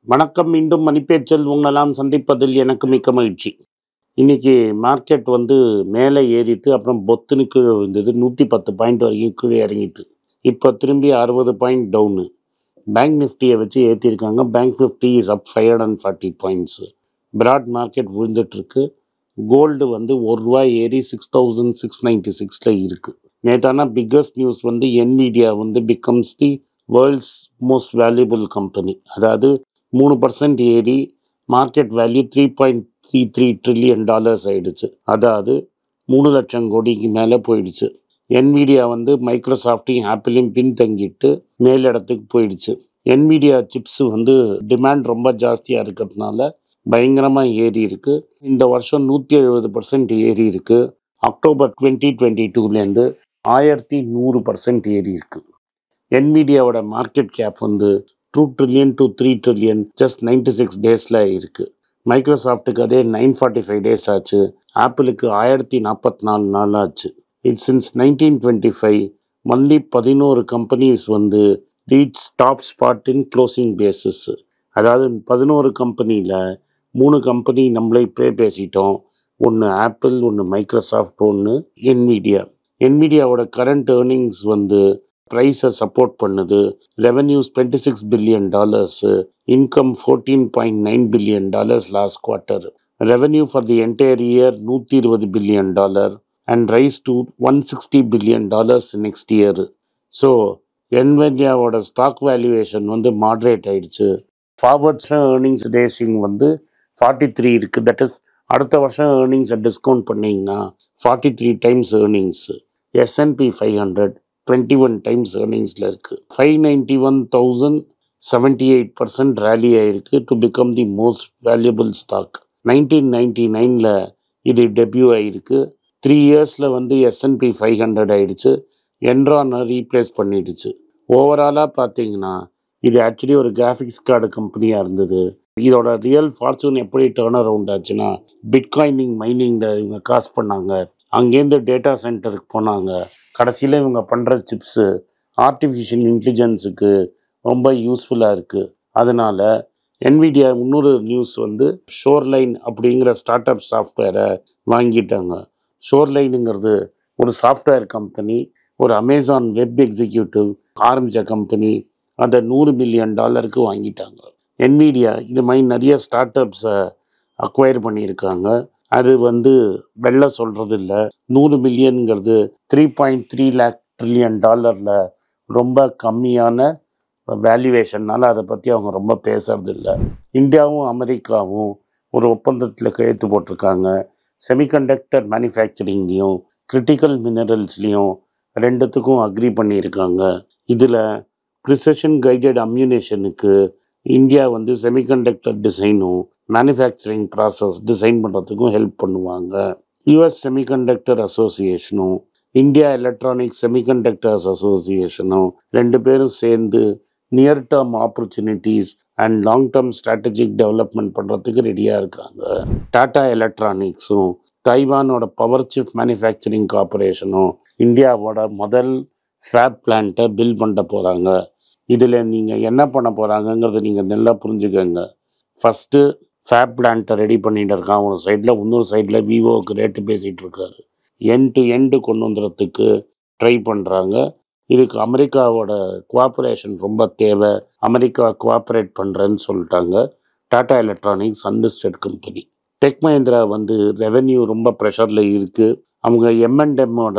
வணக்கம் மீண்டும் மணிப்பேச்சல் உங்களெல்லாம் சந்திப்பதில் எனக்கு மிக்க மகிழ்ச்சி இன்னைக்கு மார்க்கெட் வந்து மேலே ஏறிட்டு அப்புறம் பொத்துன்னு கீழே விழுந்தது நூற்றி பத்து பாயிண்ட் வரைக்கும் கீழே இறங்கிட்டு இப்போ திரும்பி அறுபது பாயிண்ட் டவுனு பேங்க் நிஃப்டியை வச்சு ஏற்றிருக்காங்க bank Nifty is up five hundred and forty points broad market விழுந்துட்டுருக்கு கோல்டு வந்து ஒரு ரூபாய் ஏறி சிக்ஸ் தௌசண்ட் சிக்ஸ் நைன்டி சிக்ஸில் இருக்குது நேத்தான பிக்கஸ்ட் நியூஸ் வந்து என்விடியா வந்து becomes the world's most valuable company அதாவது மூணு பர்சன்ட் ஏறி market value three point three three trillion dollars ஆயிடுச்சு அதாவது மூணு லட்சம் கோடிக்கு மேலே போயிடுச்சு என்விடியா வந்து மைக்ரோசாஃப்டையும் ஆப்பிளையும் பின்தங்கிட்டு மேலிடத்துக்கு போயிடுச்சு என்விடியா சிப்ஸ் வந்து டிமாண்ட் ரொம்ப ஜாஸ்தியாக இருக்கிறதுனால பயங்கரமாக ஏறி இருக்கு இந்த வருஷம் நூற்றி எழுபது பர்சன்ட் ஏறி இருக்கு அக்டோபர் டுவெண்ட்டி டுவெண்ட்டி டூலேருந்து ஆயிரத்தி நூறு பர்சன்ட் ஏறி இருக்கு என்விடியாவோட மார்க்கெட் கேப் வந்து two trillion to three trillion just ninety six டேஸில் இருக்குது மைக்ரோசாஃப்ட்டுக்கு அதே நைன் ஃபார்ட்டி ஃபைவ் டேஸ் ஆச்சு ஆப்பிளுக்கு ஆயிரத்தி நாற்பத்தி நாலு நாள் ஆச்சு it since nineteen twenty five only பதினோரு கம்பெனிஸ் வந்து reach top spot in closing basis அதாவது பதினோரு கம்பெனியில் மூணு கம்பெனி நம்மளே இப்பே பேசிட்டோம் ஒன்று ஆப்பிள் ஒன்று மைக்ரோசாஃப்ட் ஒன்று என்விடியா என்விடியாவோட கரண்ட் ஏர்னிங்ஸ் வந்து ப்ரைஸை சப்போர்ட் பண்ணுது revenues twenty six billion dollars income fourteen point nine billion dollars last quarter revenue for the entire year நூற்றி இருபது billion dollar and rise to one sixty billion dollars next year so என்வென்யாவோட stock valuation வந்து moderate ஆயிடுச்சு forward earnings ரேஷிங் வந்து forty three இருக்குது that is அடுத்த வருஷம் ஏர்னிங்ஸை டிஸ்கவுண்ட் பண்ணிங்கன்னா forty three times earnings S&P five hundred twenty one times ஏர்னிங்ஸில் இருக்குது five ninety one thousand seventy eight percent rally ஆயிருக்கு to become the most valuable stock nineteen ninety நைனில் இது டெபியூ ஆயிருக்கு த்ரீ இயர்ஸில் வந்து எஸ்என்பி ஃபைவ் ஹண்ட்ரட் ஆயிடுச்சு என்ரானை replace பண்ணிடுச்சு ஓவராலாக பார்த்தீங்கன்னா இது ஆக்சுவலி ஒரு கிராஃபிக்ஸ் கார்டு கம்பெனியாக இருந்தது இதோட ரியல் ஃபார்ச்சூன் எப்படி டேர்ன் அரவுண்ட் ஆச்சுன்னா பிட்காயினிங் மைனிங்கில் இவங்க காசு பண்ணாங்க அங்கேருந்து டேட்டா சென்டருக்கு போனாங்க கடைசியில் இவங்க பண்ணுற சிப்ஸு ஆர்டிஃபிஷியல் இன்டெலிஜென்ஸுக்கு ரொம்ப யூஸ்ஃபுல்லாக இருக்குது அதனால் என்விடியா இன்னொரு நியூஸ் வந்து ஷோர்லைன் அப்படிங்கிற ஸ்டார்ட் அப் சாஃப்ட்வேரை வாங்கிட்டாங்க ஷோர்லைனுங்கிறது ஒரு சாஃப்ட்வேர் கம்பெனி ஒரு அமேசான் வெப் எக்ஸிக்யூட்டிவ் ஆரம்பித்த கம்பெனி அதை நூறு மில்லியன் டாலருக்கு வாங்கிட்டாங்க என்விடியா இது மாதிரி நிறைய ஸ்டார்ட் அப்ஸை அக்வயர் பண்ணியிருக்காங்க அது வந்து வெளில சொல்கிறது இல்லை நூறு மில்லியனுங்கிறது three point three lakh trillion டாலரில் ரொம்ப கம்மியான வேல்யூவேஷன்னால அதை பற்றி அவங்க ரொம்ப பேசுறது இல்லை இந்தியாவும் அமெரிக்காவும் ஒரு ஒப்பந்தத்தில் கையெழுத்து போட்டிருக்காங்க செமிகண்டக்டர் மேனுஃபேக்சரிங்லேயும் கிரிட்டிக்கல் மினரல்ஸ்லேயும் ரெண்டுத்துக்கும் அக்ரி பண்ணியிருக்காங்க இதில் ப்ரிசஷன் கைடட் அம்யூனேஷனுக்கு இந்தியா வந்து செமிகண்டக்டர் டிசைனும் மேனுஃபேக்சரிங் ப்ராசஸ் டிசைன் பண்ணுறதுக்கும் ஹெல்ப் பண்ணுவாங்க யூஎஸ் செமிகண்டக்டர் அசோசியேஷனும் இந்தியா எலக்ட்ரானிக் செமிகண்டக்டர்ஸ் அசோசியேஷனும் ரெண்டு பேரும் சேர்ந்து near term opportunities and long term strategic development பண்ணுறதுக்கு ரெடியாக இருக்காங்க டாடா எலக்ட்ரானிக்ஸும் தைவானோட பவர் சிப் மேனுஃபேக்சரிங் கார்பரேஷனும் இந்தியாவோட முதல் ஃபேப் பிளான்ட்டை பில் பண்ண போகிறாங்க இதில் நீங்கள் என்ன பண்ண போகிறாங்கங்கிறத நீங்கள் நல்லா புரிஞ்சுக்கோங்க ஃபஸ்ட்டு ஃபேப் பிளான்ட்டை ரெடி பண்ணிட்டு இருக்கான் ஒரு சைடில் இன்னொரு சைடில் விவோவுக்கு ரேட்டு பேசிகிட்டு இருக்காரு என் டு எண்டு கொண்டு வந்துடுறதுக்கு ட்ரை பண்ணுறாங்க இதுக்கு அமெரிக்காவோட கோஆப்ரேஷன் ரொம்ப தேவை அமெரிக்கா கோஆப்ரேட் பண்ணுறேன்னு சொல்லிட்டாங்க Tata electronics unlisted company tech Mahindra வந்து ரெவென்யூ ரொம்ப ப்ரெஷரில் இருக்குது அவங்க எம்என்டெம்மோட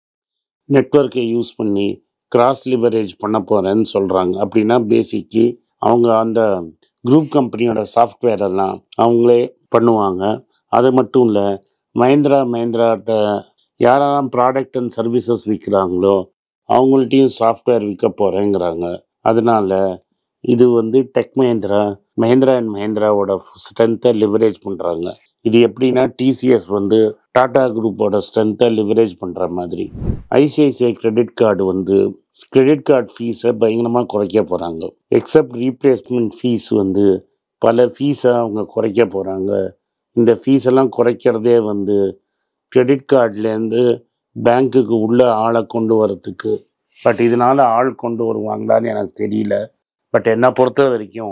நெட்ஒர்க்கை யூஸ் பண்ணி கிராஸ் லிவரேஜ் பண்ண போகிறேன்னு சொல்கிறாங்க அப்படின்னா பேசிக்கு அவங்க அந்த குரூப் கம்பெனியோட சாஃப்ட்வேர் எல்லாம் அவங்களே பண்ணுவாங்க அது மட்டும் இல்லை மஹிந்திரா மஹிந்திராட்ட யாரெல்லாம் ப்ராடக்ட் அண்ட் சர்வீசஸ் விற்கிறாங்களோ அவங்கள்ட்டையும் சாஃப்ட்வேர் விற்க போகிறேங்கிறாங்க அதனால இது வந்து டெக் மஹிந்திரா மஹிந்திரா அண்ட் மஹிந்திராவோட ஸ்ட்ரென்த்தை லிவரேஜ் பண்ணுறாங்க இது எப்படின்னா டிசிஎஸ் வந்து டாடா குரூப்போட ஸ்ட்ரென்த்தை லிவரேஜ் பண்ணுற மாதிரி ஐசிஐசிஐ கிரெடிட் கார்டு வந்து கிரெடிட் கார்டு ஃபீஸை பயங்கரமாக குறைக்க போகிறாங்க எக்ஸப்ட் ரீப்ளேஸ்மெண்ட் ஃபீஸ் வந்து பல ஃபீஸை அவங்க குறைக்க போகிறாங்க இந்த ஃபீஸ் எல்லாம் குறைக்கிறதே வந்து கிரெடிட் கார்ட்லேருந்து பேங்க்குக்கு உள்ள ஆளை கொண்டு வரத்துக்கு பட் இதனால ஆள் கொண்டு வருவாங்களான்னு எனக்கு தெரியல பட் என்னை பொறுத்த வரைக்கும்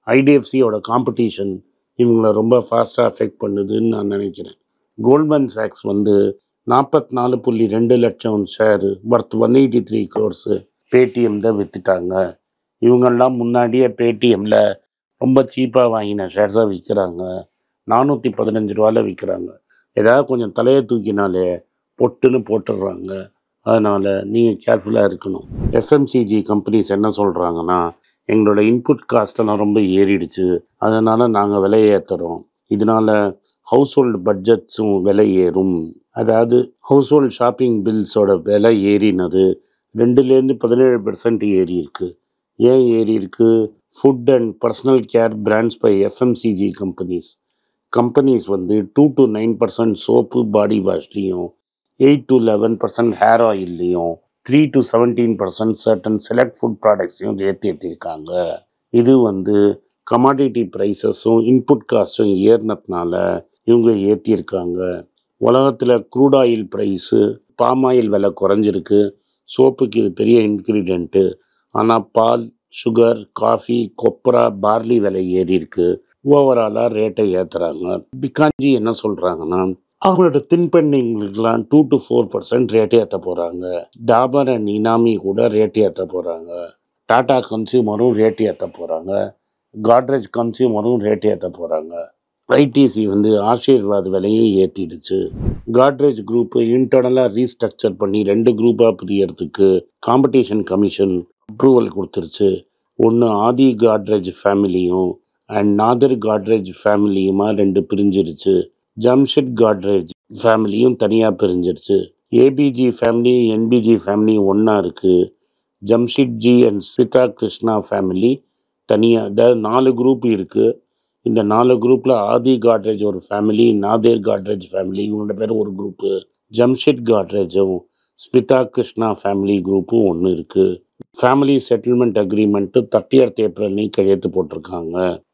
ஐடிஎஃப்சியோட காம்படிஷன் இவங்கள ரொம்ப ஃபாஸ்ட்டாக அஃபெக்ட் பண்ணுதுன்னு நான் நினைக்கிறேன் கோல்ட்மேன் சாக்ஸ் வந்து நாற்பத்தி நாலு புள்ளி ரெண்டு லட்சம் share worth one eighty three crores Paytm தான் விற்றுட்டாங்க இவங்கெல்லாம் முன்னாடியே பேடிஎம்மில் ரொம்ப சீப்பாக வாங்கின ஷேர்ஸாக விற்கிறாங்க நானூற்றி பதினஞ்சு ரூபாவில் விற்கிறாங்க ஏதாவது கொஞ்சம் தலையை தூக்கினாலே பொட்டுன்னு போட்டுடுறாங்க அதனால் நீங்கள் கேர்ஃபுல்லாக இருக்கணும் எஃப்எம்சிஜி கம்பெனிஸ் என்ன சொல்கிறாங்கன்னா எங்களோட இன்புட் காஸ்ட்டெல்லாம் ரொம்ப ஏறிடுச்சு அதனால் நாங்கள் விலை ஏற்றுறோம் இதனால் ஹவுஸ் ஹோல்டு பட்ஜெட்ஸும் விலை ஏறும் அதாவது ஹவுஸ் ஹோல்டு ஷாப்பிங் பில்ஸோட விலை ஏறினது ரெண்டுலேருந்து பதினேழு பெர்சன்ட் ஏறி இருக்கு ஏன் ஏறி இருக்கு food and personal care brands by FMCG companies companies வந்து two to nine percent soap body வாஷ்லேயும் eight to eleven percent hair ஆயில்லையும் three to seventeen percent certain select food ப்ராடக்ட்ஸையும் ரேட் ஏற்றிருக்காங்க இது வந்து கமாடிட்டி ப்ரைஸஸும் இன்புட் காஸ்ட்டும் ஏறினதுனால இவங்க ஏற்றிருக்காங்க உலகத்தில் crude oil price palm oil விலை குறைஞ்சிருக்கு சோப்புக்கு இது பெரிய இன்க்ரீடியண்ட்டு ஆனால் பால் சுகர் காஃபி கொப்பரா பார்லி விலை ஏறி இருக்கு ஓவராலாக ரேட்டை ஏற்றுறாங்க பிகாஞ்சி என்ன சொல்கிறாங்கன்னா அவங்களோட தின்பண்ணிங்களுக்கெல்லாம் two to four percent rate ஏற்ற போகிறாங்க டாபர் அண்ட் இனாமி கூட ரேட் ஏற்ற போகிறாங்க டாடா கன்சியூமரும் ரேட் ஏற்ற போகிறாங்க காட்ரேஜ் கன்சியூமரும் ரேட் ஏற்ற போகிறாங்க ஐடிசி வந்து ஆசீர்வாத் விலையும் ஏற்றிடுச்சு காட்ரேஜ் குரூப்பு இன்டர்னலாக ரீஸ்ட்ரக்சர் பண்ணி ரெண்டு குரூப்பாக பிரியறதுக்கு காம்படிஷன் கமிஷன் அப்ரூவல் கொடுத்துருச்சு ஒன்று ஆதி காட்ரேஜ் ஃபேமிலியும் அண்ட் நாதர் காட்ரேஜ் ஃபேமிலியுமா ரெண்டு பிரிஞ்சிருச்சு ஜம்ஷெட் காட்ரேஜ் ஃபேமிலியும் தனியாக பிரிஞ்சிருச்சு ஏபிஜி ஃபேமிலியும் என்பிஜி ஃபேமிலியும் ஒன்றா இருக்குது ஜம்ஷிட்ஜி அண்ட் ஸ்மிதா கிருஷ்ணா ஃபேமிலி தனியாக அதாவது நாலு குரூப் இருக்குது இந்த நாலு குரூப்பில் ஆதி காட்ரேஜ் ஒரு ஃபேமிலி நாதேர் காட்ரேஜ் ஃபேமிலி இவங்களோட பேர் ஒரு குரூப்பு ஜம்ஷெட் காட்ரேஜும் ஸ்மிதா கிருஷ்ணா ஃபேமிலி குரூப்பும் ஒன்று இருக்குது ஃபேமிலி செட்டில்மெண்ட் அக்ரிமெண்ட்டு தேர்ட்டியர்த் ஏப்ரல்லையும் கையெழுத்து போட்டிருக்காங்க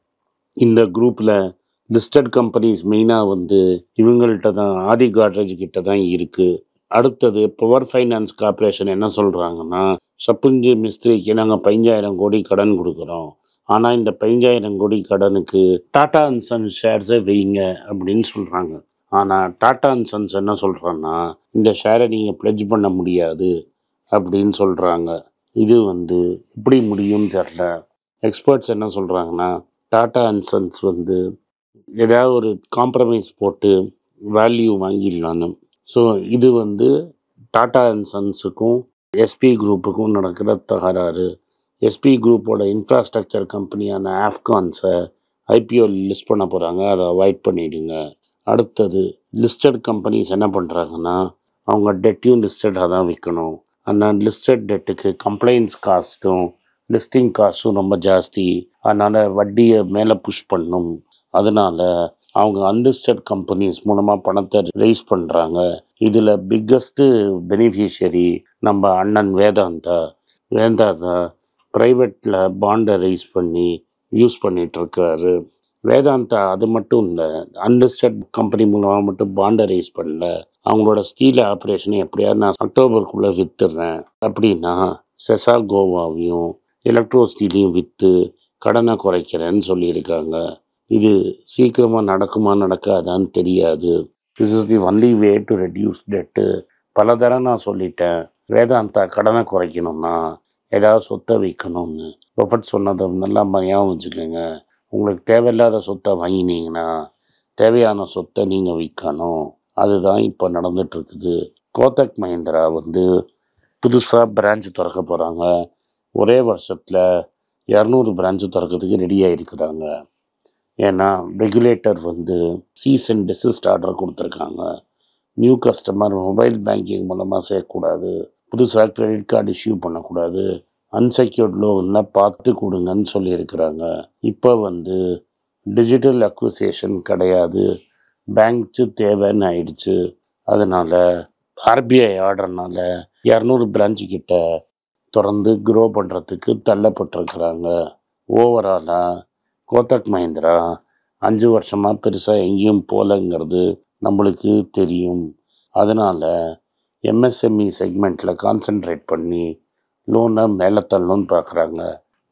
இந்த குரூப்பில் லிஸ்டட் கம்பெனிஸ் மெயினாக வந்து இவங்கள்ட்ட தான் ஆதி காட்ரேஜ் கிட்ட தான் இருக்குது அடுத்தது பவர் ஃபைனான்ஸ் கார்ப்பரேஷன் என்ன சொல்கிறாங்கன்னா சப்புஞ்சு மிஸ்திரிக்கு நாங்கள் பதினஞ்சாயிரம் கோடி கடன் கொடுக்குறோம் ஆனால் இந்த பதினஞ்சாயிரம் கோடி கடனுக்கு டாடா அண்ட் சன்ஸ் ஷேர்ஸை வைங்க அப்படின்னு சொல்கிறாங்க ஆனால் டாடா அண்ட் சன்ஸ் என்ன சொல்கிறான்னா இந்த ஷேரை நீங்கள் ப்ளெஜ் பண்ண முடியாது அப்படின்னு சொல்கிறாங்க இது வந்து எப்படி முடியும்னு தெரில எக்ஸ்பர்ட்ஸ் என்ன சொல்கிறாங்கன்னா டாடா அண்ட் சன்ஸ் வந்து ஏதாவது ஒரு காம்ப்ரமைஸ் போட்டு வேல்யூ வாங்கிடலான்னு ஸோ இது வந்து டாடா அண்ட் சன்ஸுக்கும் எஸ்பி குரூப்புக்கும் நடக்கிற தகராறு எஸ்பி குரூப்போட இன்ஃப்ராஸ்ட்ரக்சர் கம்பெனியான ஆஃப்கான்ஸை ஐபிஓ லிஸ்ட் பண்ண போகிறாங்க அதை அவாய்ட் பண்ணிடுங்க அடுத்தது லிஸ்டட் கம்பெனிஸ் என்ன பண்ணுறாங்கன்னா அவங்க டெட்டையும் லிஸ்டடாக தான் விற்கணும் அந்த லிஸ்டட் டெட்டுக்கு கம்ப்ளைண்ட்ஸ் காஸ்ட்டும் லிஸ்டிங் காஸ்ட்டும் ரொம்ப ஜாஸ்தி அதனால் வட்டியை மேலே புஷ் பண்ணும் அதனால அவங்க அன்லிஸ்டட் கம்பெனிஸ் மூலமாக பணத்தை ரைஸ் பண்ணுறாங்க இதில் பிக்கஸ்ட்டு பெனிஃபிஷியரி நம்ம அண்ணன் வேதாந்தா வேதாந்தா ப்ரைவேட்டில் பாண்டை ரைஸ் பண்ணி யூஸ் பண்ணிகிட்ருக்காரு வேதாந்தா அது மட்டும் இல்லை அன்லிஸ்டட் கம்பெனி மூலமாக மட்டும் பாண்டை ரைஸ் பண்ணல அவங்களோட ஸ்டீல் ஆப்ரேஷனை எப்படியாவது நான் அக்டோபருக்குள்ளே விற்றுறேன் அப்படின்னா செசா கோவாவையும் எலக்ட்ரோ ஸ்டீலையும் விற்று கடனை குறைக்கிறேன்னு சொல்லியிருக்காங்க இது சீக்கிரமாக நடக்குமா நடக்காதான்னு தெரியாது this is the only way to reduce debt பல தடவை நான் சொல்லிட்டேன் வேதாந்தா கடனை குறைக்கணும்னா ஏதாவது சொத்தை விற்கணும்னு பஃபட் சொன்னதை நல்லா ஞாபகம் வச்சுக்கோங்க உங்களுக்கு தேவையில்லாத சொத்தை வாங்கினீங்கன்னா தேவையான சொத்தை நீங்கள் விற்கணும் அதுதான் இப்போ நடந்துட்டுருக்குது கோத்தக் மஹிந்திரா வந்து புதுசாக பிரான்ச் திறக்க போகிறாங்க ஒரே வருஷத்தில் இரநூறு பிரான்ச்சு திறக்கிறதுக்கு ரெடியாக இருக்கிறாங்க ஏன்னா ரெகுலேட்டர் வந்து சீஸ் அண்ட் டெசிஸ்ட் ஆர்டர் கொடுத்துருக்காங்க நியூ கஸ்டமர் மொபைல் பேங்கிங் மூலமாக சேர்க்கக்கூடாது புதுசாக கிரெடிட் கார்டு இஷ்யூ பண்ணக்கூடாது அன்செக்யூர்ட் லோனில் பார்த்து கொடுங்கன்னு சொல்லியிருக்கிறாங்க இப்போ வந்து டிஜிட்டல் அக்விசேஷன் கிடையாது பேங்க்ஸு தேவைன்னு ஆயிடுச்சு அதனால் ஆர்பிஐ ஆர்டர்னால இரநூறு பிரான்ச்சு கிட்ட திறந்து க்ரோ பண்ணுறதுக்கு தள்ளப்பட்டிருக்கிறாங்க ஓவராலாக கோத்தக் மஹிந்திரா அஞ்சு வருஷமாக பெருசாக எங்கேயும் போகலங்கிறது நம்மளுக்கு தெரியும் அதனால் எம்எஸ்எம்இ செக்மெண்ட்டில் கான்சென்ட்ரேட் பண்ணி லோனை மேலே தள்ளணும்னு பார்க்குறாங்க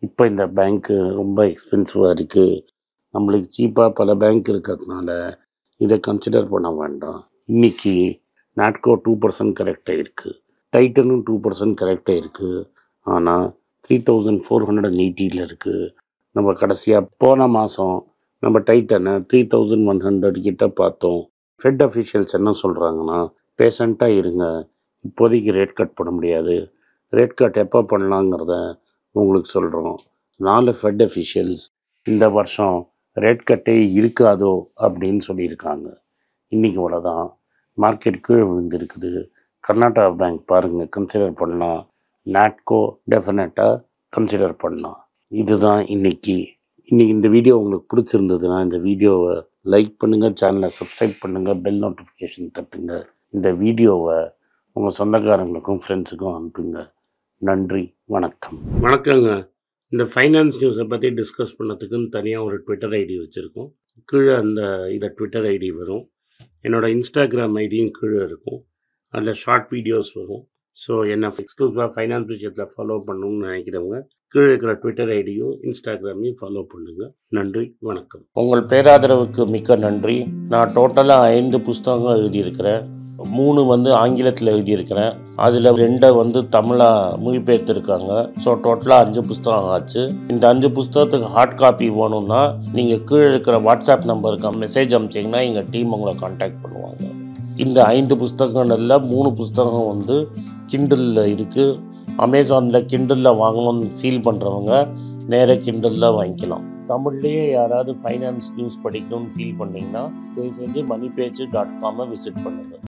இப்போ இந்த பேங்க்கு ரொம்ப எக்ஸ்பென்சிவாக இருக்குது நம்மளுக்கு சீப்பாக பல பேங்க் இருக்கிறதுனால இதை கன்சிடர் பண்ண வேண்டாம் இன்னைக்கு நாட்கோ டூ பர்சன்ட் கரெக்டாக இருக்குது டைட்டனும் டூ பர்சன்ட் கரெக்டாக இருக்குது ஆனால் three thousand four hundred and எயிட்டியில் இருக்குது நம்ம கடைசியாக போன மாதம் நம்ம டைட்டனை த்ரீ தௌசண்ட் ஒன் ஹண்ட்ரட் கிட்ட பார்த்தோம் ஃபெட் அஃபிஷியல்ஸ் என்ன சொல்கிறாங்கன்னா பேஷண்ட்டாக இருங்க இப்போதைக்கு ரேட் கட் பண்ண முடியாது ரேட் கட் எப்போ பண்ணலாங்கிறத உங்களுக்கு சொல்கிறோம் நாலு ஃபெட் அஃபிஷியல்ஸ் இந்த வருஷம் ரேட் கட்டே இருக்காதோ அப்படின்னு சொல்லியிருக்காங்க இன்றைக்கி அவ்வளோதான் மார்க்கெட் கீழே விழுந்திருக்குது கர்நாடகா பேங்க் பாருங்கள் கன்சிடர் பண்ணலாம் நாட்கோ டெஃபினட்டாக கன்சிடர் பண்ணலாம் இதுதான் இன்னைக்கு இன்னைக்கு இந்த வீடியோ உங்களுக்கு பிடிச்சிருந்ததுன்னா இந்த வீடியோவை லைக் பண்ணுங்கள் சேனலை சப்ஸ்கிரைப் பண்ணுங்கள் பெல் நோட்டிஃபிகேஷன் தட்டுங்க இந்த வீடியோவை உங்கள் சொந்தக்காரங்களுக்கும் ஃப்ரெண்ட்ஸுக்கும் அனுப்புங்க நன்றி வணக்கம் வணக்கங்க இந்த ஃபைனான்ஸ் நியூஸை பற்றி டிஸ்கஸ் பண்ணதுக்குன்னு தனியாக ஒரு ட்விட்டர் ஐடி வச்சுருக்கோம் கீழே அந்த இதை ட்விட்டர் ஐடி வரும் என்னோடய இன்ஸ்டாகிராம் ஐடியும் கீழே இருக்கும் அதில் ஷார்ட் வீடியோஸ் வரும் ஸோ என்னை எக்ஸ்க்ளூசிவாக ஃபைனான்ஸ் விஷயத்தில் ஃபாலோ பண்ணணும்னு நினைக்கிறவங்க கீழே இருக்கிற ட்விட்டர் ஐடியும் இன்ஸ்டாகிராமையும் ஃபாலோ பண்ணுங்க நன்றி வணக்கம் உங்கள் பேராதரவுக்கு மிக்க நன்றி நான் டோட்டலாக ஐந்து புஸ்தகங்கள் எழுதியிருக்கிறேன் மூணு வந்து ஆங்கிலத்தில் எழுதியிருக்கிறேன் அதில் ரெண்டை வந்து தமிழாக மொழிபெயர்த்திருக்காங்க ஸோ டோட்டலாக அஞ்சு புஸ்தகம் ஆச்சு இந்த அஞ்சு புஸ்தகத்துக்கு ஹார்ட் காப்பி வேணும்னா நீங்கள் கீழே இருக்கிற வாட்ஸ்அப் நம்பருக்கு மெசேஜ் அனுப்பிச்சிங்கன்னா எங்கள் டீம் உங்களை காண்டாக்ட் பண்ணுவாங்க இந்த ஐந்து புஸ்தகங்கள்ல மூணு புஸ்தகம் வந்து கிண்டலில் இருக்குது அமேசானில் கிண்டலில் வாங்கணும்னு ஃபீல் பண்ணுறவங்க நேராக கிண்டலில் வாங்கிக்கலாம் தமிழ்லேயே யாராவது ஃபைனான்ஸ் நியூஸ் படிக்கணும்னு ஃபீல் பண்ணிங்கன்னா தயவு செஞ்சு மணி பேஜ் டாட் காமை விசிட் பண்ணுங்கள்